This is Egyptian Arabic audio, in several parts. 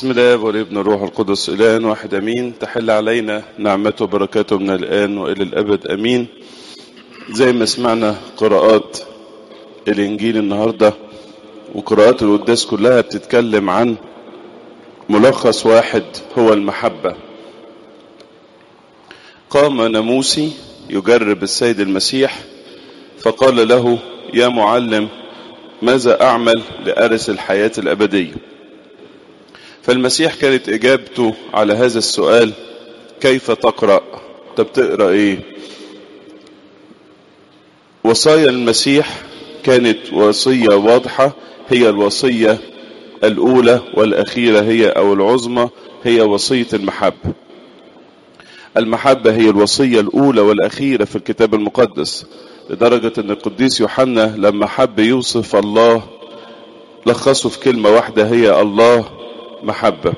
بسم الله والابن الروح القدس الان واحد امين تحل علينا نعمته وبركاته من الان والى الابد امين زي ما سمعنا قراءات الانجيل النهارده وقراءات القداس كلها بتتكلم عن ملخص واحد هو المحبه قام ناموسي يجرب السيد المسيح فقال له يا معلم ماذا اعمل لارث الحياه الابديه فالمسيح كانت اجابته على هذا السؤال كيف تقرا طب تقرا ايه وصايا المسيح كانت وصيه واضحه هي الوصيه الاولى والاخيره هي او العظمى هي وصيه المحبه المحبه هي الوصيه الاولى والاخيره في الكتاب المقدس لدرجه ان القديس يوحنا لما حب يوصف الله لخصه في كلمه واحده هي الله محبة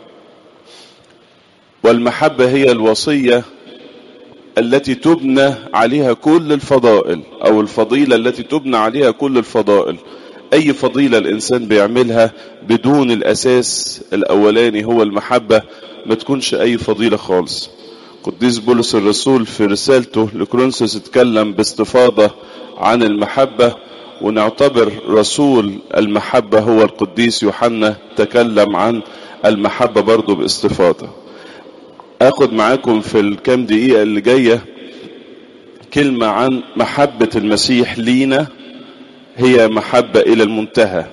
والمحبة هي الوصية التي تبنى عليها كل الفضائل أو الفضيلة التي تبنى عليها كل الفضائل أي فضيلة الإنسان بيعملها بدون الأساس الأولاني هو المحبة ما تكونش أي فضيلة خالص قديس بولس الرسول في رسالته لكرونسوس اتكلم باستفاضة عن المحبة ونعتبر رسول المحبة هو القديس يوحنا تكلم عن المحبة برضو باستفاضة اخد معاكم في الكام دقيقة اللي جاية كلمة عن محبة المسيح لينا هي محبة الى المنتهى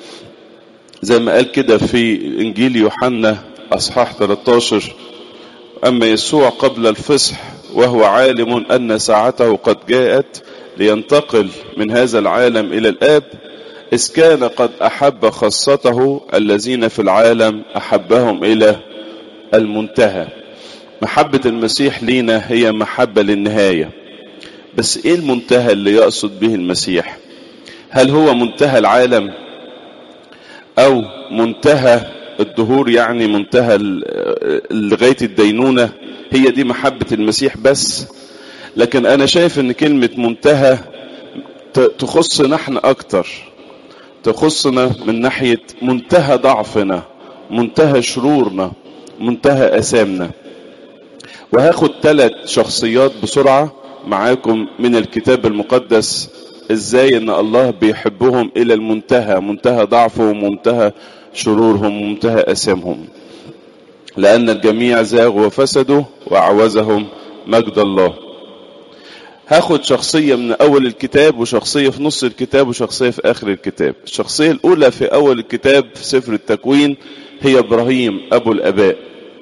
زي ما قال كده في انجيل يوحنا اصحاح 13 اما يسوع قبل الفصح وهو عالم ان ساعته قد جاءت لينتقل من هذا العالم الى الاب اذ كان قد احب خاصته الذين في العالم احبهم الى المنتهى محبة المسيح لينا هي محبة للنهاية بس ايه المنتهى اللي يقصد به المسيح هل هو منتهى العالم او منتهى الدهور يعني منتهى لغاية الدينونة هي دي محبة المسيح بس لكن انا شايف ان كلمة منتهى تخصنا احنا اكتر تخصنا من ناحية منتهى ضعفنا منتهى شرورنا منتهى اثامنا وهاخد ثلاث شخصيات بسرعة معاكم من الكتاب المقدس ازاي ان الله بيحبهم الى المنتهى منتهى ضعفهم ومنتهى شرورهم ومنتهى اثامهم لان الجميع زاغوا وفسدوا وعوزهم مجد الله هاخد شخصية من أول الكتاب وشخصية في نص الكتاب وشخصية في آخر الكتاب الشخصية الأولى في أول الكتاب في سفر التكوين هي إبراهيم أبو الآباء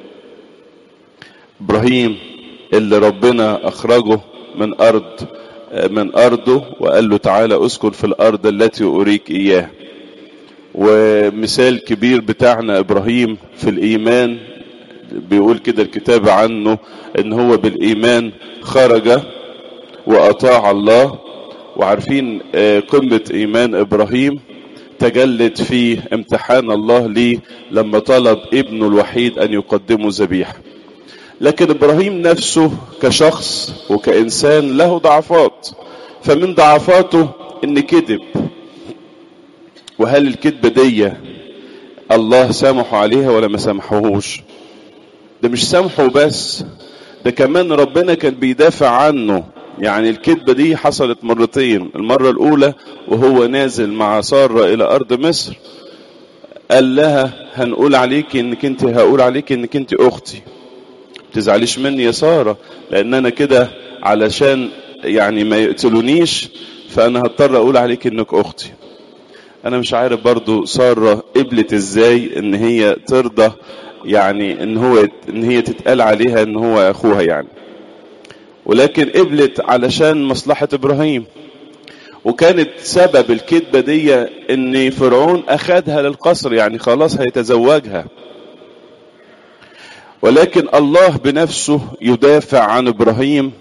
إبراهيم اللي ربنا أخرجه من أرض من أرضه وقال له تعالى أسكن في الأرض التي أريك إياه ومثال كبير بتاعنا إبراهيم في الإيمان بيقول كده الكتاب عنه إن هو بالإيمان خرج واطاع الله وعارفين قمة ايمان ابراهيم تجلت في امتحان الله ليه لما طلب ابنه الوحيد ان يقدمه ذبيحة لكن ابراهيم نفسه كشخص وكانسان له ضعفات فمن ضعفاته ان كذب وهل الكذبة دي الله سامحه عليها ولا ما سامحوهوش ده مش سامحه بس ده كمان ربنا كان بيدافع عنه يعني الكذبة دي حصلت مرتين المرة الأولى وهو نازل مع سارة إلى أرض مصر قال لها هنقول عليك إنك أنت هقول عليك إنك أنت أختي تزعليش مني يا سارة لأن أنا كده علشان يعني ما يقتلونيش فأنا هضطر أقول عليك إنك أختي أنا مش عارف برضو سارة قبلت إزاي إن هي ترضى يعني إن هو إن هي تتقال عليها إن هو أخوها يعني ولكن قبلت علشان مصلحة ابراهيم وكانت سبب الكذبة دي ان فرعون اخدها للقصر يعني خلاص هيتزوجها ولكن الله بنفسه يدافع عن ابراهيم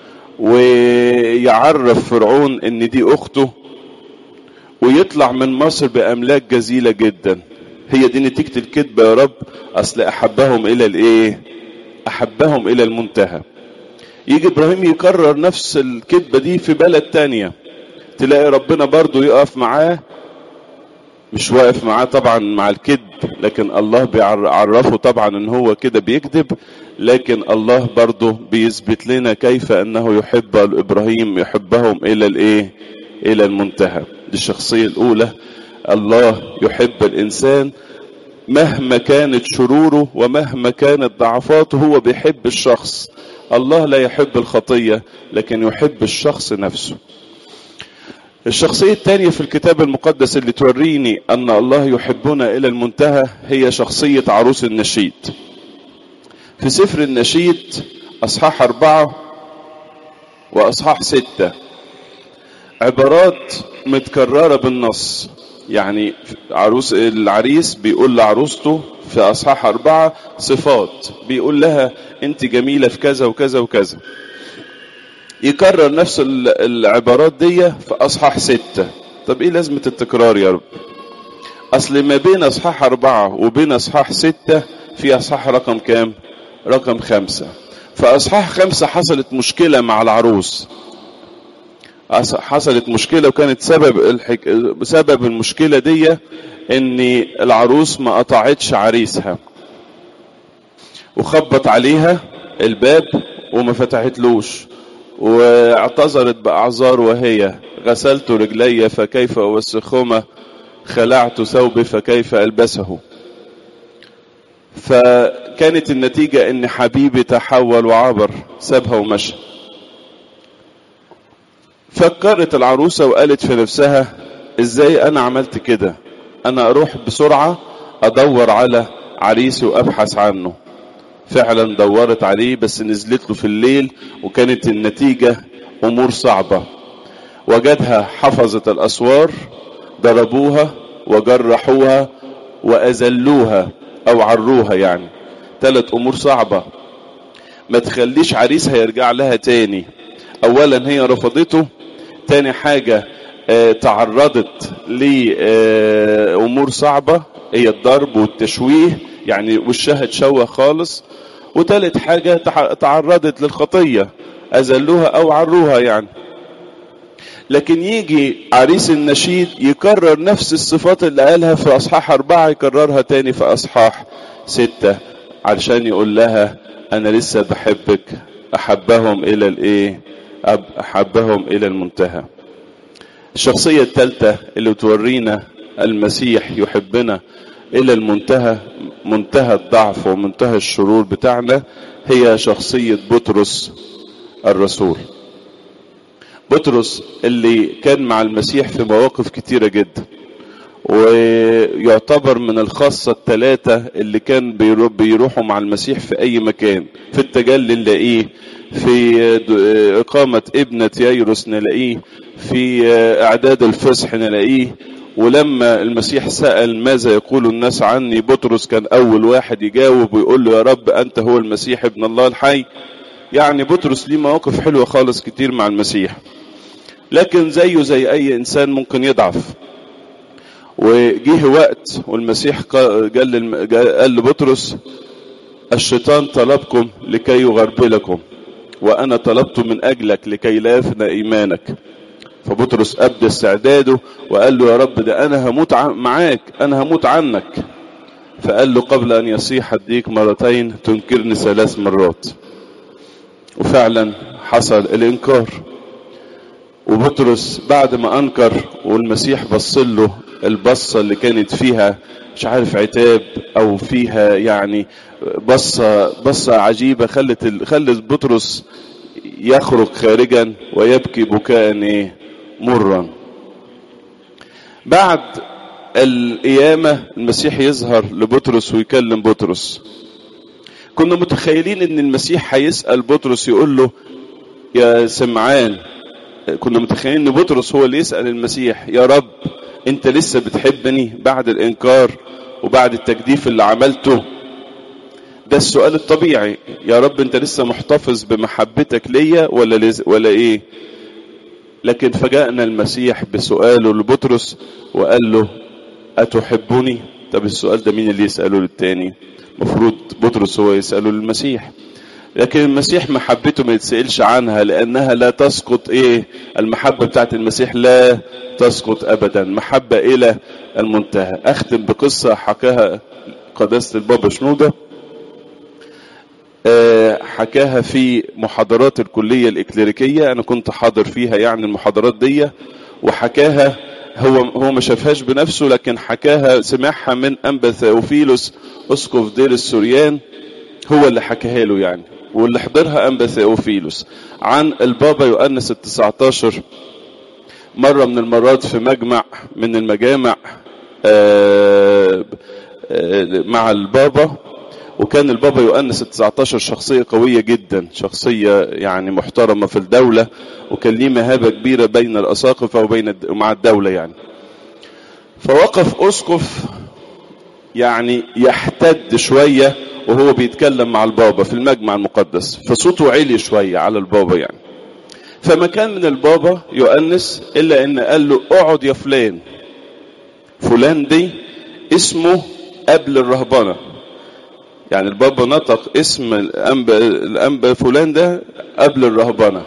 ويعرف فرعون ان دي اخته ويطلع من مصر باملاك جزيلة جدا هي دي نتيجة الكذبة يا رب اصل احبهم الى الايه احبهم الى المنتهى يجي ابراهيم يكرر نفس الكذبة دي في بلد تانية تلاقي ربنا برضو يقف معاه مش واقف معاه طبعا مع الكذب لكن الله بيعرفه طبعا ان هو كده بيكذب لكن الله برضه بيثبت لنا كيف انه يحب ابراهيم يحبهم الى الايه الى المنتهى دي الشخصيه الاولى الله يحب الانسان مهما كانت شروره ومهما كانت ضعفاته هو بيحب الشخص الله لا يحب الخطيه لكن يحب الشخص نفسه الشخصية الثانية في الكتاب المقدس اللي توريني أن الله يحبنا إلى المنتهى هي شخصية عروس النشيد. في سفر النشيد أصحاح أربعة وأصحاح ستة عبارات متكررة بالنص يعني عروس العريس بيقول لعروسته في أصحاح أربعة صفات بيقول لها أنت جميلة في كذا وكذا وكذا يكرر نفس العبارات دي في اصحاح ستة طب ايه لازمة التكرار يا رب اصل ما بين اصحاح اربعة وبين اصحاح ستة في اصحاح رقم كام رقم خمسة فاصحاح خمسة حصلت مشكلة مع العروس حصلت مشكلة وكانت سبب الحك... سبب المشكلة دي ان العروس ما قطعتش عريسها وخبط عليها الباب وما فتحتلوش واعتذرت بأعذار وهي غسلت رجلي فكيف أوسخهما خلعت ثوبي فكيف ألبسه فكانت النتيجة ان حبيبي تحول وعبر سابها ومشى فكرت العروسة وقالت في نفسها ازاي انا عملت كده انا اروح بسرعة ادور على عريسي وابحث عنه فعلا دورت عليه بس نزلت له في الليل وكانت النتيجة امور صعبة وجدها حفظة الاسوار ضربوها وجرحوها واذلوها او عروها يعني ثلاث امور صعبة ما تخليش عريسها يرجع لها تاني اولا هي رفضته تاني حاجة اه تعرضت لامور صعبة هي الضرب والتشويه يعني وشها اتشوه خالص وتالت حاجة تعرضت للخطية أذلوها أو عروها يعني لكن يجي عريس النشيد يكرر نفس الصفات اللي قالها في أصحاح أربعة يكررها تاني في أصحاح ستة علشان يقول لها أنا لسه بحبك أحبهم إلى الإيه أحبهم إلى المنتهى الشخصية الثالثة اللي تورينا المسيح يحبنا إلى المنتهى منتهى الضعف ومنتهى الشرور بتاعنا هي شخصية بطرس الرسول بطرس اللي كان مع المسيح في مواقف كتيرة جدا ويعتبر من الخاصة الثلاثة اللي كان بيروحوا مع المسيح في أي مكان في التجلي نلاقيه في إقامة ابنة ييروس نلاقيه في إعداد الفصح نلاقيه ولما المسيح سأل ماذا يقول الناس عني بطرس كان أول واحد يجاوب ويقول له يا رب أنت هو المسيح ابن الله الحي يعني بطرس ليه مواقف حلوة خالص كتير مع المسيح لكن زيه زي أي إنسان ممكن يضعف وجيه وقت والمسيح قال قال لبطرس الشيطان طلبكم لكي يغربلكم وأنا طلبت من أجلك لكي لا يفنى إيمانك فبطرس أبدى استعداده وقال له يا رب ده أنا هموت معاك أنا هموت عنك فقال له قبل أن يصيح الديك مرتين تنكرني ثلاث مرات وفعلا حصل الإنكار وبطرس بعد ما أنكر والمسيح بص له البصة اللي كانت فيها مش عارف عتاب أو فيها يعني بصة بصة عجيبة خلت خلت بطرس يخرج خارجا ويبكي بكاء ايه مرا بعد القيامة المسيح يظهر لبطرس ويكلم بطرس كنا متخيلين ان المسيح هيسأل بطرس يقول له يا سمعان كنا متخيلين ان بطرس هو اللي يسأل المسيح يا رب انت لسه بتحبني بعد الانكار وبعد التجديف اللي عملته ده السؤال الطبيعي يا رب انت لسه محتفظ بمحبتك ليا ولا لز... ولا ايه لكن فجأنا المسيح بسؤاله لبطرس وقال له أتحبني طب السؤال ده مين اللي يسأله للتاني مفروض بطرس هو يسأله للمسيح لكن المسيح محبته ما يتسألش عنها لأنها لا تسقط إيه المحبة بتاعت المسيح لا تسقط أبدا محبة إلى المنتهى أختم بقصة حكاها قداسة البابا شنودة أه حكاها في محاضرات الكلية الإكليريكية أنا كنت حاضر فيها يعني المحاضرات دي وحكاها هو هو ما شافهاش بنفسه لكن حكاها سمعها من أنبا ثيوفيلوس أسقف دير السوريان هو اللي حكاها له يعني واللي حضرها أنبا ثيوفيلوس عن البابا يؤنس التسعتاشر مرة من المرات في مجمع من المجامع آآ آآ مع البابا وكان البابا يؤنس التسعتاشر شخصية قوية جدا شخصية يعني محترمة في الدولة وكان ليه مهابة كبيرة بين الأساقفة وبين مع الدولة يعني فوقف أسقف يعني يحتد شوية وهو بيتكلم مع البابا في المجمع المقدس فصوته عالي شوية على البابا يعني فما كان من البابا يؤنس إلا إن قال له اقعد يا فلان فلان دي اسمه قبل الرهبنة يعني البابا نطق اسم الأنبا, الأنبا فلان ده قبل الرهبنة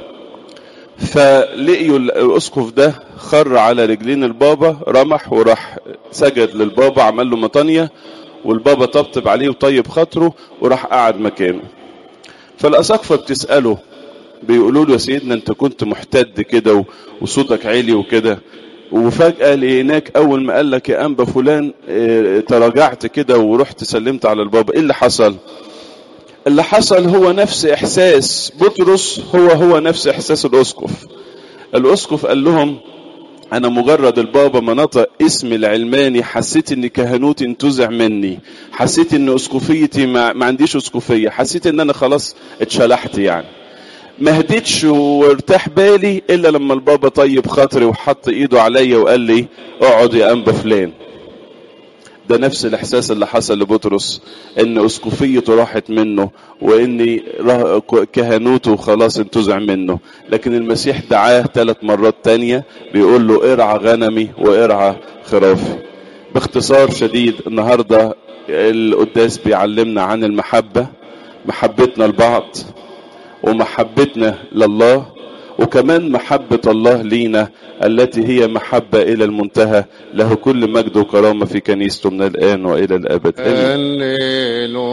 فلقيوا الأسقف ده خر على رجلين البابا رمح وراح سجد للبابا عمل له مطانية والبابا طبطب عليه وطيب خاطره وراح قعد مكانه فالأساقفة بتسأله بيقولوا له يا سيدنا انت كنت محتد كده وصوتك عالي وكده وفجأة لقيناك أول ما قال لك يا أنبا فلان اه تراجعت كده ورحت سلمت على البابا إيه اللي حصل؟ اللي حصل هو نفس إحساس بطرس هو هو نفس إحساس الأسقف الأسقف قال لهم أنا مجرد البابا مناطق اسم العلماني حسيت إن كهنوتي انتزع مني حسيت إن أسقفيتي ما, ما عنديش أسقفية حسيت إن أنا خلاص اتشلحت يعني ما هديتش وارتاح بالي الا لما البابا طيب خاطري وحط ايده عليا وقال لي اقعد يا انبا فلان ده نفس الاحساس اللي حصل لبطرس ان اسقفيته راحت منه وان كهنوته خلاص انتزع منه لكن المسيح دعاه ثلاث مرات تانية بيقول له ارعى غنمي وارعى خرافي باختصار شديد النهاردة القداس بيعلمنا عن المحبة محبتنا لبعض ومحبتنا لله وكمان محبة الله لينا التي هي محبة إلى المنتهى له كل مجد وكرامة في كنيسته من الآن وإلى الأبد آمين